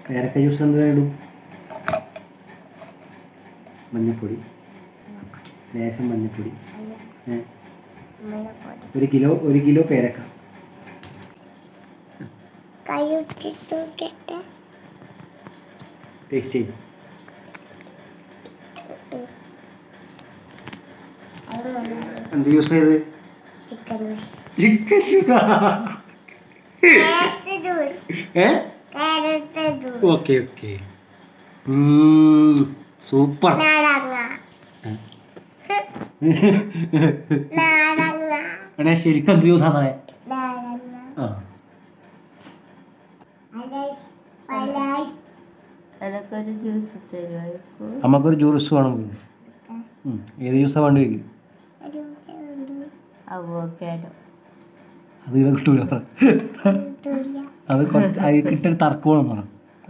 പേരക്ക ജ്യൂസ് എന്താ ഇടും മഞ്ഞപ്പൊടി ലേശം മഞ്ഞപ്പൊടി ഏ മുളകുപൊടി ഒരു കിലോ ഒരു കിലോ പേരക്ക കൈയിട്ടിട്ട് ടേസ്റ്റ് ചെയ്യും എന്ത് ജ്യൂസ് ചെയ്ത് chicken juice chicken juice carrot juice ഏ carrot juice okay okay super നാരങ്ങ നാരങ്ങ എടേ ശരിക്കും എന്ത് ജ്യൂസാണ് നാരങ്ങ ആ അലൈസ് അലൈസ് അതൊക്കെ ഒരു ജ്യൂസ് തരുമായിരിക്കും നമുക്കൊരു ജ്യൂസ് വേണം ഉം. ഏത് ജ്യൂസാണ് വേണ്ടി വയ്ക്കും അവോക്കാഡോ അത് ഇവിടെ കിട്ടൂല അത് കുറച്ച് അത് കിട്ടൊരു തർക്കമാണെന്ന് പറ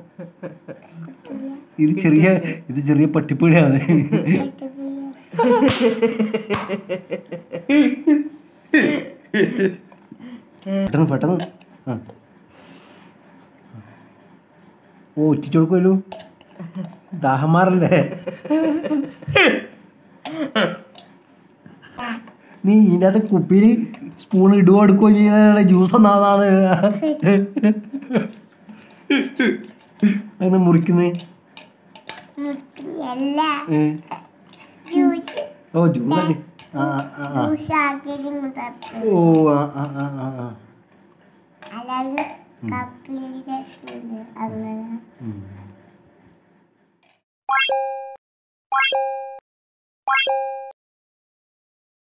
ഇത് ചെറിയ ഇത് ചെറിയ പട്ടിപ്പീടിയാണ് പെട്ടെന്ന് പെട്ടെന്ന് ആ ഓ ഉച്ചിച്ചു കൊടുക്കുമല്ലോ ദാഹം മാറല്ലേ നീ ഇതിൻ്റെ അകത്ത് കുപ്പിയിൽ സ്പൂൺ ഇടുകയോ എടുക്കുകയോ ചെയ്യുന്ന ജ്യൂസ് ഒന്നാതാണ് അങ്ങനെ മുറിക്കുന്നേ എല്ലാ ഏ. ജ്യൂസ് ഓ ജ്യൂസ് അല്ലേ ആ ആ ആ ജ്യൂസ് ആക്കിയത് മുതൽ ഓ ആ ആ ആ ആ ആ അതായത് കപ്പിലിന്റെ അങ്ങനെ ഉം.